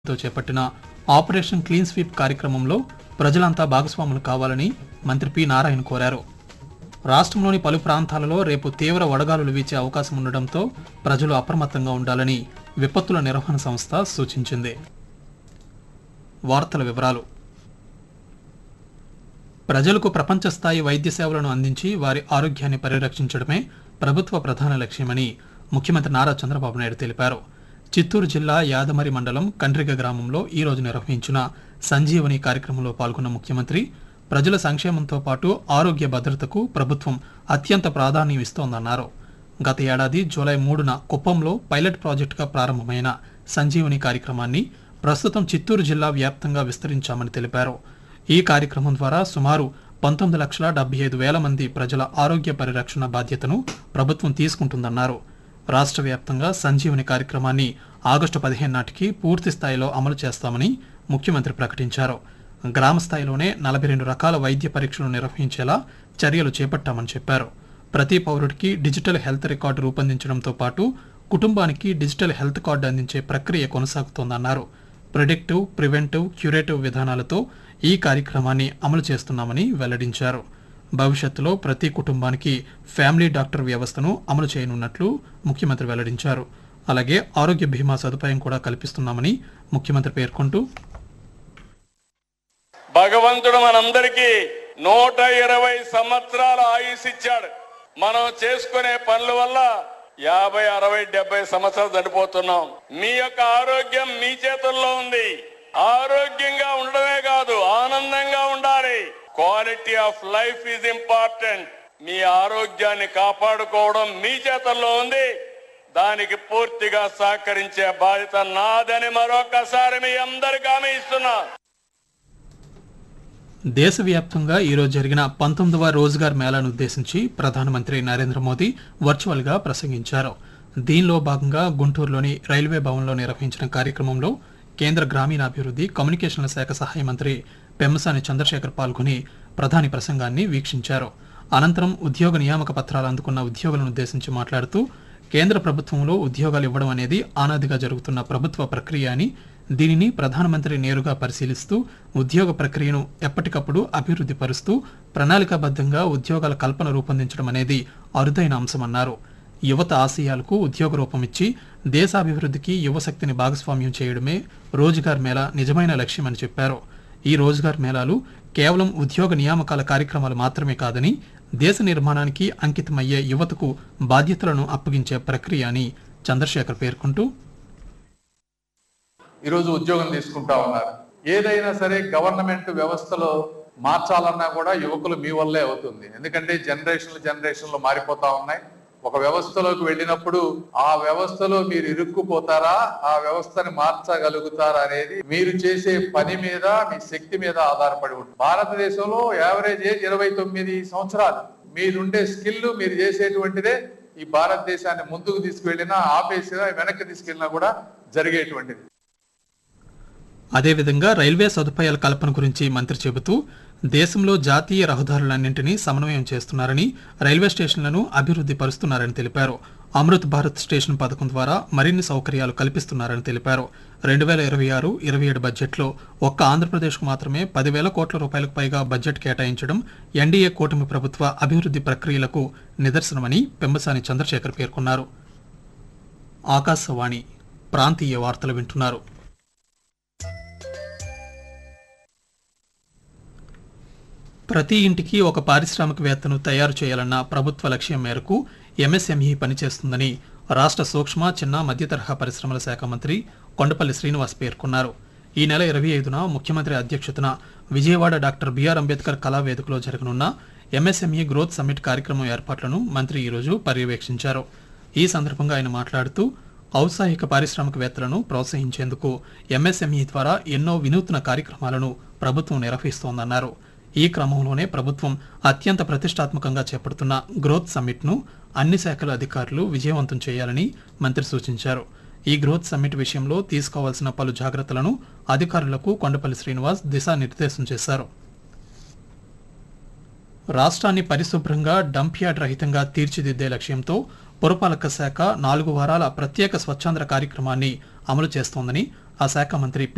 తో చేపట్టిన operation clean sweep కార్యక్రమంలో ప్రజలంతా భాగస్వాములు కావాలని మంత్రి పి నారాయణ కోరారు రాష్ట్రంలోని పలు ప్రాంతాలలో రేపు తీవ్ర వడగాలులు వీచే అవకాశం ఉండడంతో ప్రజలు అప్రమత్తంగా ఉండాలని విపత్తుల నిర్వహణ సంస్థ సూచించింది వార్తల వివరాలు ప్రజలకు ప్రపంచ స్థాయి వైద్య సేవలను అందించి వారి ఆరోగ్యాన్ని పరిరక్షించడమే ప్రభుత్వ ప్రధాన లక్ష్యమని ముఖ్యమంత్రి నారా చంద్రబాబు నాయుడు తెలిపారు చిత్తూరు జిల్లా యాదమరి మండలం కండ్రిగ గ్రామంలో ఈ రోజు నిర్వహించిన సంజీవని కార్యక్రమంలో పాల్గొన్న ముఖ్యమంత్రి ప్రజల సంక్షేమంతో పాటు ఆరోగ్య భద్రతకు ప్రభుత్వం అత్యంత ప్రాధాన్యం ఇస్తోందన్నారు గత ఏడాది జూలై మూడున కుప్పంలో పైలట్ ప్రాజెక్టుగా ప్రారంభమైన సంజీవని కార్యక్రమాన్ని ప్రస్తుతం చిత్తూరు జిల్లా వ్యాప్తంగా విస్తరించామని తెలిపారు ఈ కార్యక్రమం ద్వారా సుమారు పంతొమ్మిది లక్షల డెబ్బై ఐదు వేల మంది ప్రజల ఆరోగ్య పరిరక్షణ బాధ్యతను ప్రభుత్వం తీసుకుంటుందన్నారు రాష్ట్ర వ్యాప్తంగా సంజీవని కార్యక్రమాన్ని ఆగస్టు పదిహేను నాటికి పూర్తి స్థాయిలో అమలు చేస్తామని ముఖ్యమంత్రి ప్రకటించారు గ్రామ స్థాయిలోనే నలభై రెండు రకాల వైద్య పరీక్షలు నిర్వహించేలా చర్యలు చేపట్టామని చెప్పారు ప్రతి పౌరుడికి డిజిటల్ హెల్త్ రికార్డు రూపొందించడంతో పాటు కుటుంబానికి డిజిటల్ హెల్త్ కార్డు అందించే ప్రక్రియ కొనసాగుతోందన్నారు ప్రిడిక్టివ్ ప్రివెంటివ్ క్యూరేటివ్ విధానాలతో ఈ కార్యక్రమాన్ని అమలు చేస్తున్నామని వెల్లడించారు భవిష్యత్తులో ప్రతి కుటుంబానికి ఫ్యామిలీ డాక్టర్ వ్యవస్థను అమలు చేయనున్నట్లు ముఖ్యమంత్రి వెల్లడించారు అలాగే ఆరోగ్య బీమా సదుపాయం కూడా కల్పిస్తున్నామని ముఖ్యమంత్రి పేర్కొంటూ భగవంతుడు మనందరికీ నూట ఇరవై సంవత్సరాల ఆయుష్ ఇచ్చాడు మనం చేసుకునే పనుల వల్ల యాభై అరవై డెబ్బై సంవత్సరాలు చనిపోతున్నాం మీ యొక్క ఆరోగ్యం మీ చేతుల్లో ఉంది ఆరోగ్యంగా ఉండడమే కాదు ఆనందంగా ఉండాలి quality of life is important మీ ఆరోగ్యాన్ని కాపాడుకోవడం మీ చేతుల్లో ఉంది దానికి పూర్తిగా సహకరించే బాధ్యత నాదని మరొకసారి మీ అందరికీ హామీ ఇస్తున్నా దేశవ్యాప్తంగా ఈరోజు జరిగిన పంతొమ్మిదవ రోజ్గార్ మేళాను ఉద్దేశించి ప్రధానమంత్రి నరేంద్ర మోదీ వర్చువల్గా ప్రసంగించారు దీనిలో భాగంగా గుంటూరులోని రైల్వే భవన్లో నిర్వహించిన కార్యక్రమంలో కేంద్ర గ్రామీణాభివృద్ధి కమ్యూనికేషన్ల శాఖ సహాయ మంత్రి పెమ్మసాని చంద్రశేఖర్ పాల్గొని ప్రధాని ప్రసంగాన్ని వీక్షించారు అనంతరం ఉద్యోగ నియామక పత్రాలు అందుకున్న ఉద్యోగులను ఉద్దేశించి మాట్లాడుతూ కేంద్ర ప్రభుత్వంలో ఉద్యోగాలు ఇవ్వడం అనేది ఆనాదిగా జరుగుతున్న ప్రభుత్వ ప్రక్రియ అని దీనిని ప్రధానమంత్రి నేరుగా పరిశీలిస్తూ ఉద్యోగ ప్రక్రియను ఎప్పటికప్పుడు అభివృద్ధి పరుస్తూ ప్రణాళికాబద్ధంగా ఉద్యోగాల కల్పన రూపొందించడం అనేది అరుదైన అంశమన్నారు యువత ఆశయాలకు ఉద్యోగ రూపమిచ్చి దేశాభివృద్ధికి యువశక్తిని భాగస్వామ్యం చేయడమే రోజ్గార్ మేళా నిజమైన లక్ష్యమని చెప్పారు ఈ రోజ్గార్ మేళాలు కేవలం ఉద్యోగ నియామకాల కార్యక్రమాలు మాత్రమే కాదని దేశ నిర్మాణానికి అంకితమయ్యే యువతకు బాధ్యతలను అప్పగించే ప్రక్రియ అని చంద్రశేఖర్ పేర్కొంటూ ఈరోజు ఉద్యోగం తీసుకుంటా ఉన్నారు ఏదైనా సరే గవర్నమెంట్ వ్యవస్థలో మార్చాలన్నా కూడా యువకులు మీ వల్లే అవుతుంది ఎందుకంటే జనరేషన్లు జనరేషన్లు మారిపోతా ఉన్నాయి ఒక వ్యవస్థలోకి వెళ్ళినప్పుడు ఆ వ్యవస్థలో మీరు ఇరుక్కుపోతారా ఆ వ్యవస్థని మార్చగలుగుతారా అనేది మీరు చేసే పని మీద మీ శక్తి మీద ఆధారపడి ఉంటుంది భారతదేశంలో యావరేజ్ ఏజ్ ఇరవై తొమ్మిది సంవత్సరాలు మీరుండే స్కిల్ మీరు చేసేటువంటిదే ఈ భారతదేశాన్ని ముందుకు తీసుకువెళ్ళినా ఆపేసినా వెనక్కి తీసుకెళ్ళినా కూడా జరిగేటువంటిది అదేవిధంగా రైల్వే సదుపాయాల కల్పన గురించి మంత్రి చెబుతూ దేశంలో జాతీయ రహదారులన్నింటినీ సమన్వయం చేస్తున్నారని రైల్వే స్టేషన్లను అభివృద్ధి పరుస్తున్నారని తెలిపారు అమృత్ భారత్ స్టేషన్ పథకం ద్వారా మరిన్ని సౌకర్యాలు కల్పిస్తున్నారని తెలిపారు రెండు వేల ఇరవై ఆరు ఇరవై ఏడు బడ్జెట్లో ఒక్క ఆంధ్రప్రదేశ్కు మాత్రమే పదివేల కోట్ల రూపాయలకు పైగా బడ్జెట్ కేటాయించడం ఎన్డీఏ కూటమి ప్రభుత్వ అభివృద్ధి ప్రక్రియలకు నిదర్శనమని పెంబసాని చంద్రశేఖర్ పేర్కొన్నారు ఆకాశవాణి ప్రాంతీయ వార్తలు వింటున్నారు ప్రతి ఇంటికి ఒక పారిశ్రామికవేత్తను తయారు చేయాలన్న ప్రభుత్వ లక్ష్యం మేరకు ఎంఎస్ఎంఈ పనిచేస్తుందని రాష్ట్ర సూక్ష్మ చిన్న మధ్య తరహా పరిశ్రమల శాఖ మంత్రి కొండపల్లి శ్రీనివాస్ పేర్కొన్నారు ఈ నెల ఇరవై ఐదున ముఖ్యమంత్రి అధ్యక్షతన విజయవాడ డాక్టర్ బిఆర్ అంబేద్కర్ కళావేదికలో జరగనున్న ఎంఎస్ఎంఈ గ్రోత్ సమ్మిట్ కార్యక్రమం ఏర్పాట్లను మంత్రి ఈరోజు పర్యవేక్షించారు ఈ సందర్భంగా ఆయన మాట్లాడుతూ ఔత్సాహిక పారిశ్రామికవేత్తలను ప్రోత్సహించేందుకు ఎంఎస్ఎంఈ ద్వారా ఎన్నో వినూత్న కార్యక్రమాలను ప్రభుత్వం నిర్వహిస్తోందన్నారు ఈ క్రమంలోనే ప్రభుత్వం అత్యంత ప్రతిష్టాత్మకంగా చేపడుతున్న గ్రోత్ సమ్మిట్ను అన్ని శాఖల అధికారులు విజయవంతం చేయాలని మంత్రి సూచించారు ఈ గ్రోత్ సమ్మిట్ విషయంలో తీసుకోవాల్సిన పలు జాగ్రత్తలను అధికారులకు కొండపల్లి శ్రీనివాస్ దిశానిర్దేశం చేశారు రాష్ట్రాన్ని పరిశుభ్రంగా డంప్ యార్డ్ రహితంగా తీర్చిదిద్దే లక్ష్యంతో పురపాలక శాఖ నాలుగు వారాల ప్రత్యేక స్వచ్ఛాంధ్ర కార్యక్రమాన్ని అమలు చేస్తోందని ఆ శాఖ మంత్రి పి